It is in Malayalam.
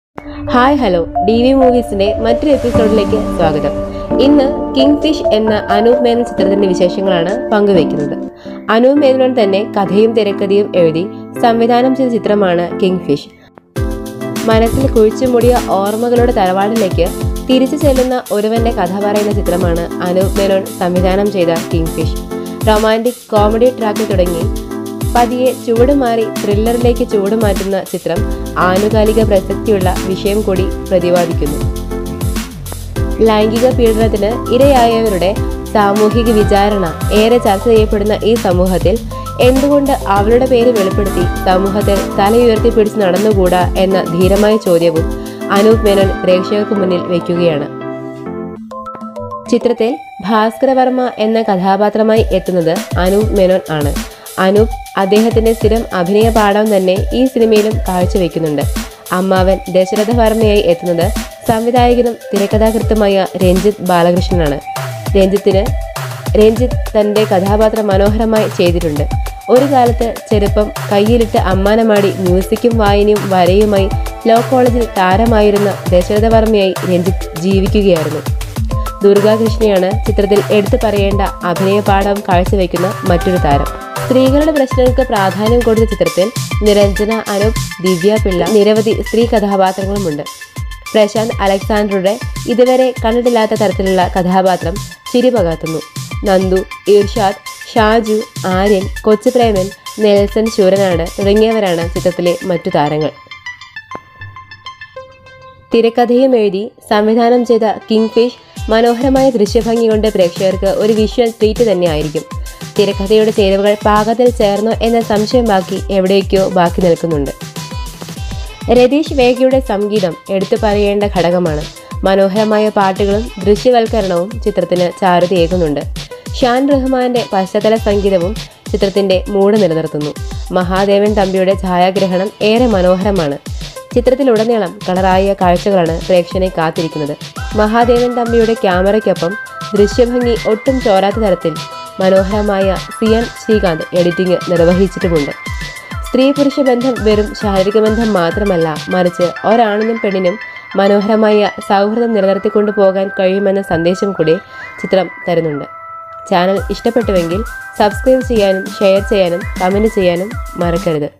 ഹായ് ഹലോ ഡി വി മൂവീസിന്റെ മറ്റൊരു എപ്പിസോഡിലേക്ക് സ്വാഗതം ഇന്ന് കിങ് ഫിഷ് എന്ന അനൂപ് മേനോൻ ചിത്രത്തിന്റെ വിശേഷങ്ങളാണ് പങ്കുവയ്ക്കുന്നത് അനൂപ് മേനോൻ തന്നെ കഥയും തിരക്കഥയും എഴുതി സംവിധാനം ചെയ്ത ചിത്രമാണ് കിങ് ഫിഷ് മനസ്സിൽ കുഴിച്ചുമൂടിയ ഓർമ്മകളുടെ തറവാടിലേക്ക് തിരിച്ചു ചെല്ലുന്ന ഒരുവന്റെ കഥ പറയുന്ന ചിത്രമാണ് അനൂപ് മേനോൻ സംവിധാനം ചെയ്ത കിങ് ഫിഷ് റൊമാൻറ്റിക് കോമഡി ട്രാക്കിൽ തുടങ്ങി പതിയെ ചുവട് മാറി ത്രില്ലറിലേക്ക് ചുവട് മാറ്റുന്ന ചിത്രം ആനുകാലിക പ്രസക്തിയുള്ള വിഷയം കൂടി പ്രതിപാദിക്കുന്നു ലൈംഗിക പീഡനത്തിന് ഇരയായവരുടെ സാമൂഹിക വിചാരണ ഏറെ ചർച്ച ചെയ്യപ്പെടുന്ന ഈ സമൂഹത്തിൽ എന്തുകൊണ്ട് അവളുടെ പേര് വെളിപ്പെടുത്തി സമൂഹത്തിൽ തലയുയർത്തി പിടിച്ച് നടന്നുകൂടാ എന്ന ധീരമായ ചോദ്യവും അനൂപ് മേനോൻ പ്രേക്ഷകർക്ക് മുന്നിൽ വയ്ക്കുകയാണ് ചിത്രത്തിൽ ഭാസ്കര വർമ്മ എന്ന കഥാപാത്രമായി എത്തുന്നത് അനൂപ് മേനോൻ ആണ് അനൂപ് അദ്ദേഹത്തിന്റെ സ്ഥിരം അഭിനയ പാഠം തന്നെ ഈ സിനിമയിലും കാഴ്ചവെക്കുന്നുണ്ട് അമ്മാവൻ ദശരഥ വർമ്മയായി എത്തുന്നത് സംവിധായകനും തിരക്കഥാകൃത്തുമായ രഞ്ജിത്ത് ബാലകൃഷ്ണനാണ് രഞ്ജിത്തിന് രഞ്ജിത്ത് തന്റെ കഥാപാത്രം മനോഹരമായി ചെയ്തിട്ടുണ്ട് ഒരു കാലത്ത് ചെറുപ്പം കയ്യിലിട്ട് അമ്മാനമാടി മ്യൂസിക്കും വായനയും വരയുമായി ലോ കോളേജിൽ താരമായിരുന്ന ദശരഥ വർമ്മയായി രഞ്ജിത്ത് ജീവിക്കുകയായിരുന്നു ദുർഗാകൃഷ്ണയാണ് ചിത്രത്തിൽ എടുത്തു പറയേണ്ട അഭിനയ പാഠം കാഴ്ചവെക്കുന്ന മറ്റൊരു താരം സ്ത്രീകളുടെ പ്രശ്നങ്ങൾക്ക് പ്രാധാന്യം കൊടുത്ത ചിത്രത്തിൽ നിരഞ്ജന അനൂപ് ദിവ്യ പിള്ള നിരവധി സ്ത്രീ കഥാപാത്രങ്ങളുമുണ്ട് പ്രശാന്ത് അലക്സാണ്ടറുടെ ഇതുവരെ കണ്ടിട്ടില്ലാത്ത തരത്തിലുള്ള കഥാപാത്രം ചിരിപകർത്തുന്നു നന്ദു ഇർഷാദ് ഷാജു ആര്യൻ കൊച്ചുപ്രേമൻ നെൽസൺ ശൂരനാട് തുടങ്ങിയവരാണ് ചിത്രത്തിലെ മറ്റു താരങ്ങൾ തിരക്കഥയും എഴുതി സംവിധാനം ചെയ്ത കിങ് ഫിഷ് മനോഹരമായ ദൃശ്യഭംഗി കൊണ്ട് പ്രേക്ഷകർക്ക് ഒരു വിഷ്വൽ ട്രീറ്റ് തന്നെയായിരിക്കും തിരക്കഥയുടെ ചേരുവകൾ പാകത്തിൽ ചേർന്നോ എന്ന സംശയം ബാക്കി എവിടേക്കോ ബാക്കി നിൽക്കുന്നുണ്ട് രതീഷ് വേഗയുടെ സംഗീതം എടുത്തു പറയേണ്ട ഘടകമാണ് മനോഹരമായ പാട്ടുകളും ദൃശ്യവൽക്കരണവും ചിത്രത്തിന് ചാരുതയേകുന്നുണ്ട് ഷാൻ റഹ്മാന്റെ പശ്ചാത്തല സംഗീതവും ചിത്രത്തിന്റെ മൂഡ് നിലനിർത്തുന്നു മഹാദേവൻ തമ്പിയുടെ ഛായാഗ്രഹണം ഏറെ മനോഹരമാണ് ചിത്രത്തിലുടനീളം കളറായ കാഴ്ചകളാണ് പ്രേക്ഷകനെ കാത്തിരിക്കുന്നത് മഹാദേവൻ തമ്പിയുടെ ക്യാമറയ്ക്കൊപ്പം ദൃശ്യഭംഗി ഒട്ടും ചോരാത്ത തരത്തിൽ മനോഹരമായ സിയൻ ശ്രീകാന്ത് എഡിറ്റിംഗ് നിർവഹിച്ചിട്ടുമുണ്ട് സ്ത്രീ പുരുഷ ബന്ധം വെറും ശാരീരിക ബന്ധം മാത്രമല്ല മറിച്ച് ഒരാണിനും പെണ്ണിനും മനോഹരമായ സൗഹൃദം നിലനിർത്തിക്കൊണ്ടു പോകാൻ കഴിയുമെന്ന സന്ദേശം കൂടി ചിത്രം തരുന്നുണ്ട് ചാനൽ ഇഷ്ടപ്പെട്ടുവെങ്കിൽ സബ്സ്ക്രൈബ് ചെയ്യാനും ഷെയർ ചെയ്യാനും കമൻറ്റ് ചെയ്യാനും മറക്കരുത്